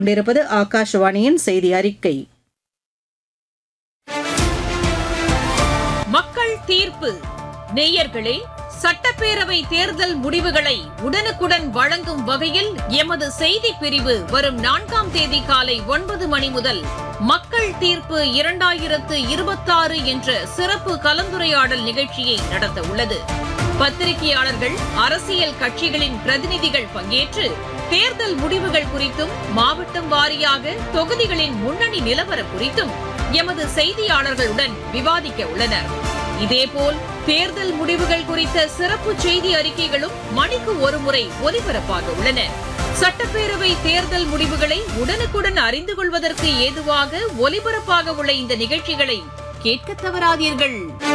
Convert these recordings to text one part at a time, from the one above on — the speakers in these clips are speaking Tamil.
கொண்டிருப்பது ஆகாஷவாணியின் செய்தி அறிக்கை மக்கள் தீர்ப்பு நேயர்களே சட்டப்பேரவை தேர்தல் முடிவுகளை உடனுக்குடன் வழங்கும் வகையில் எமது செய்தி பிரிவு வரும் நான்காம் தேதி காலை ஒன்பது மணி முதல் மக்கள் தீர்ப்பு இரண்டாயிரத்து இருபத்தாறு என்ற சிறப்பு கலந்துரையாடல் நிகழ்ச்சியை நடத்த உள்ளது பத்திரிகையாளர்கள் அரசியல் கட்சிகளின் பிரதிநிதிகள் பங்கேற்று தேர்தல் முடிவுகள் குறித்தும் மாவட்டம் வாரியாக தொகுதிகளின் முன்னணி நிலவரம் குறித்தும் எமது செய்தியாளர்களுடன் விவாதிக்க உள்ளனர் இதேபோல் தேர்தல் முடிவுகள் குறித்த சிறப்பு செய்தி அறிக்கைகளும் மணிக்கு ஒருமுறை ஒலிபரப்பாக உள்ளன சட்டப்பேரவை தேர்தல் முடிவுகளை உடனுக்குடன் அறிந்து கொள்வதற்கு ஏதுவாக ஒலிபரப்பாக உள்ள இந்த நிகழ்ச்சிகளை கேட்க தவறாதீர்கள்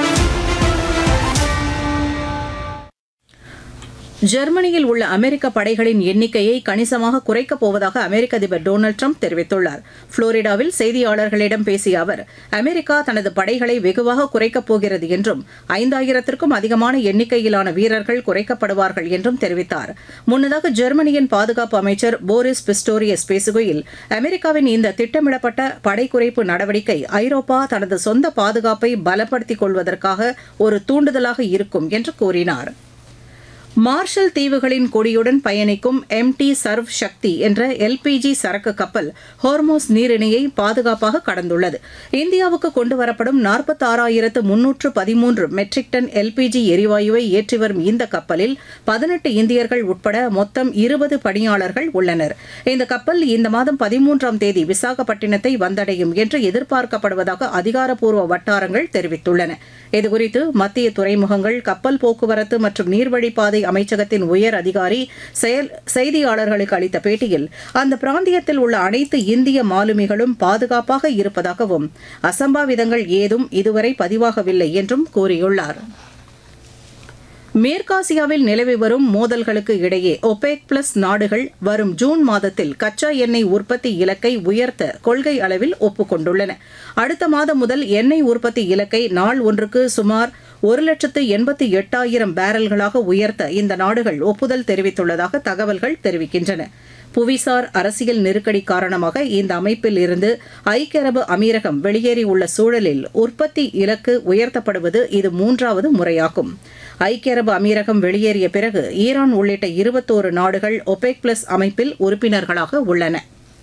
ஜெர்மனியில் உள்ள அமெரிக்க படைகளின் எண்ணிக்கையை கணிசமாக குறைக்கப் போவதாக அமெரிக்க அதிபர் டொனால்டு ட்ரம்ப் தெரிவித்துள்ளார் புளோரிடாவில் செய்தியாளர்களிடம் பேசிய அவர் அமெரிக்கா தனது படைகளை வெகுவாக குறைக்கப் போகிறது என்றும் ஐந்தாயிரத்திற்கும் அதிகமான எண்ணிக்கையிலான வீரர்கள் குறைக்கப்படுவார்கள் என்றும் தெரிவித்தார் முன்னதாக ஜெர்மனியின் பாதுகாப்பு அமைச்சர் போரிஸ் பிஸ்டோரியஸ் பேசுகையில் அமெரிக்காவின் இந்த திட்டமிடப்பட்ட படை குறைப்பு நடவடிக்கை ஐரோப்பா தனது சொந்த பாதுகாப்பை பலப்படுத்திக் கொள்வதற்காக ஒரு தூண்டுதலாக இருக்கும் என்று கூறினார் மார்ஷல் தீவுகளின் கொடியுடன் பயணிக்கும் எம் டி சர்வ் சக்தி என்ற எல்பிஜி சரக்கு கப்பல் ஹோர்மோஸ் நீரிணையை பாதுகாப்பாக கடந்துள்ளது இந்தியாவுக்கு கொண்டுவரப்படும் நாற்பத்தாறாயிரத்து முன்னூற்று பதிமூன்று மெட்ரிக் டன் எல்பிஜி எரிவாயுவை ஏற்றி வரும் இந்த கப்பலில் பதினெட்டு இந்தியர்கள் உட்பட மொத்தம் இருபது பணியாளர்கள் உள்ளனர் இந்த கப்பல் இந்த மாதம் பதிமூன்றாம் தேதி விசாகப்பட்டினத்தை வந்தடையும் என்று எதிர்பார்க்கப்படுவதாக அதிகாரப்பூர்வ வட்டாரங்கள் தெரிவித்துள்ளன இதுகுறித்து மத்திய துறைமுகங்கள் கப்பல் போக்குவரத்து மற்றும் நீர்வழிப்பாதை அமைச்சகத்தின் உயர் அதிகாரி செயல் செய்தியாளர்களுக்கு அளித்த பேட்டியில் அந்த பிராந்தியத்தில் உள்ள அனைத்து இந்திய மாலுமிகளும் பாதுகாப்பாக இருப்பதாகவும் அசம்பாவிதங்கள் ஏதும் இதுவரை பதிவாகவில்லை என்றும் கூறியுள்ளார் மேற்காசியாவில் நிலவி வரும் மோதல்களுக்கு இடையே ஒபேக் பிளஸ் நாடுகள் வரும் ஜூன் மாதத்தில் கச்சா எண்ணெய் உற்பத்தி இலக்கை உயர்த்த கொள்கை அளவில் ஒப்புக்கொண்டுள்ளன அடுத்த மாதம் முதல் எண்ணெய் உற்பத்தி இலக்கை நாள் ஒன்றுக்கு சுமார் ஒரு லட்சத்து எண்பத்தி எட்டாயிரம் பேரல்களாக உயர்த்த இந்த நாடுகள் ஒப்புதல் தெரிவித்துள்ளதாக தகவல்கள் தெரிவிக்கின்றன புவிசார் அரசியல் நெருக்கடி காரணமாக இந்த அமைப்பில் இருந்து ஐக்கிய அரபு அமீரகம் வெளியேறியுள்ள சூழலில் உற்பத்தி இலக்கு உயர்த்தப்படுவது இது மூன்றாவது முறையாகும் ஐக்கிய அரபு அமீரகம் வெளியேறிய பிறகு ஈரான் உள்ளிட்ட இருபத்தோரு நாடுகள் ஒபெக் பிளஸ் அமைப்பில் உறுப்பினர்களாக உள்ளன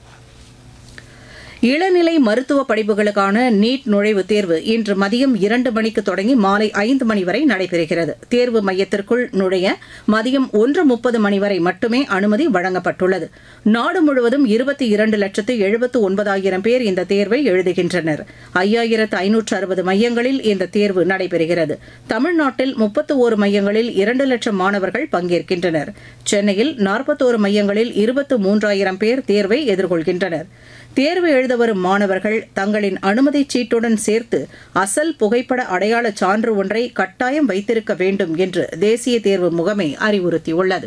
இளநிலை மருத்துவ படிப்புகளுக்கான நீட் நுழைவுத் தேர்வு இன்று மதியம் இரண்டு மணிக்கு தொடங்கி மாலை ஐந்து மணி வரை நடைபெறுகிறது தேர்வு மையத்திற்குள் நுழைய மதியம் ஒன்று முப்பது மணி வரை மட்டுமே அனுமதி வழங்கப்பட்டுள்ளது நாடு முழுவதும் இருபத்தி இரண்டு லட்சத்து எழுபத்து ஒன்பதாயிரம் பேர் இந்த தேர்வை எழுதுகின்றனர் ஐயாயிரத்து ஐநூற்று அறுபது மையங்களில் இந்த தேர்வு நடைபெறுகிறது தமிழ்நாட்டில் முப்பத்து ஓரு மையங்களில் இரண்டு லட்சம் மாணவர்கள் பங்கேற்கின்றனர் சென்னையில் நாற்பத்தோரு மையங்களில் இருபத்து மூன்றாயிரம் பேர் தேர்வை எதிர்கொள்கின்றனர் தேர்வு எழுத வரும் மாணவர்கள் தங்களின் அனுமதிச் சீட்டுடன் சேர்த்து அசல் புகைப்பட அடையாள சான்று ஒன்றை கட்டாயம் வைத்திருக்க வேண்டும் என்று தேசிய தேர்வு முகமை அறிவுறுத்தியுள்ளது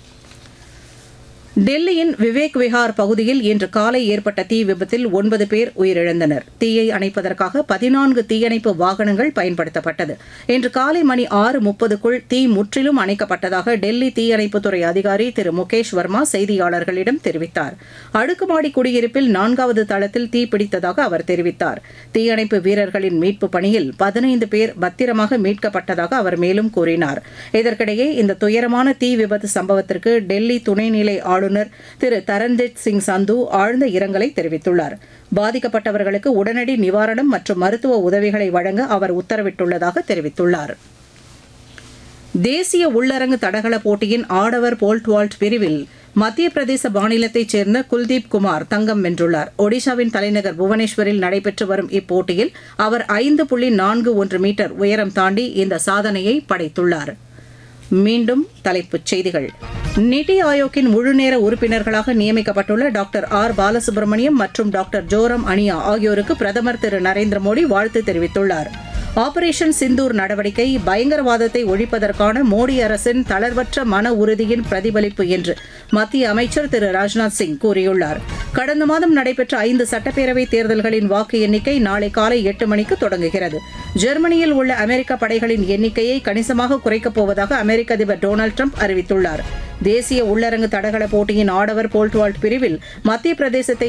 டெல்லியின் விவேக் விஹார் பகுதியில் இன்று காலை ஏற்பட்ட தீ விபத்தில் ஒன்பது பேர் உயிரிழந்தனர் தீயை அணைப்பதற்காக பதினான்கு தீயணைப்பு வாகனங்கள் பயன்படுத்தப்பட்டது இன்று காலை மணி ஆறு முப்பதுக்குள் தீ முற்றிலும் அணைக்கப்பட்டதாக டெல்லி தீயணைப்புத்துறை அதிகாரி திரு முகேஷ் வர்மா செய்தியாளர்களிடம் தெரிவித்தார் அடுக்குமாடி குடியிருப்பில் நான்காவது தளத்தில் தீ பிடித்ததாக அவர் தெரிவித்தார் தீயணைப்பு வீரர்களின் மீட்பு பணியில் பதினைந்து பேர் பத்திரமாக மீட்கப்பட்டதாக அவர் மேலும் கூறினார் இதற்கிடையே இந்த துயரமான தீ விபத்து சம்பவத்திற்கு டெல்லி துணைநிலை ஆளுநர் திரு தரண்ஜித் சிங் சந்து ஆழ்ந்த இரங்கலை தெரிவித்துள்ளார் பாதிக்கப்பட்டவர்களுக்கு உடனடி நிவாரணம் மற்றும் மருத்துவ உதவிகளை வழங்க அவர் உத்தரவிட்டுள்ளதாக தெரிவித்துள்ளார் தேசிய உள்ளரங்கு தடகள போட்டியின் ஆடவர் போல்ட் வால்ட் பிரிவில் மத்திய பிரதேச மாநிலத்தைச் சேர்ந்த குல்தீப் குமார் தங்கம் வென்றுள்ளார் ஒடிஷாவின் தலைநகர் புவனேஸ்வரில் நடைபெற்று வரும் இப்போட்டியில் அவர் ஐந்து புள்ளி நான்கு ஒன்று மீட்டர் உயரம் தாண்டி இந்த சாதனையை படைத்துள்ளார் மீண்டும் தலைப்புச் செய்திகள் நிதி ஆயோக்கின் முழுநேர உறுப்பினர்களாக நியமிக்கப்பட்டுள்ள டாக்டர் ஆர் பாலசுப்ரமணியம் மற்றும் டாக்டர் ஜோரம் அனியா ஆகியோருக்கு பிரதமர் திரு நரேந்திர மோடி வாழ்த்து தெரிவித்துள்ளார் ஆபரேஷன் சிந்தூர் நடவடிக்கை பயங்கரவாதத்தை ஒழிப்பதற்கான மோடி அரசின் தளர்வற்ற மன உறுதியின் பிரதிபலிப்பு என்று மத்திய அமைச்சர் திரு ராஜ்நாத் சிங் கூறியுள்ளார் கடந்த மாதம் நடைபெற்ற ஐந்து சட்டப்பேரவை தேர்தல்களின் வாக்கு எண்ணிக்கை நாளை காலை எட்டு மணிக்கு தொடங்குகிறது ஜெர்மனியில் உள்ள அமெரிக்க படைகளின் எண்ணிக்கையை கணிசமாக குறைக்கப் போவதாக அமெரிக்க அதிபர் டொனால்டு ட்ரம்ப் அறிவித்துள்ளார் தேசிய உள்ளரங்கு தடகள போட்டியின் ஆடவர் போல்ட் வால்ட் பிரிவில் மத்திய பிரதேசத்தை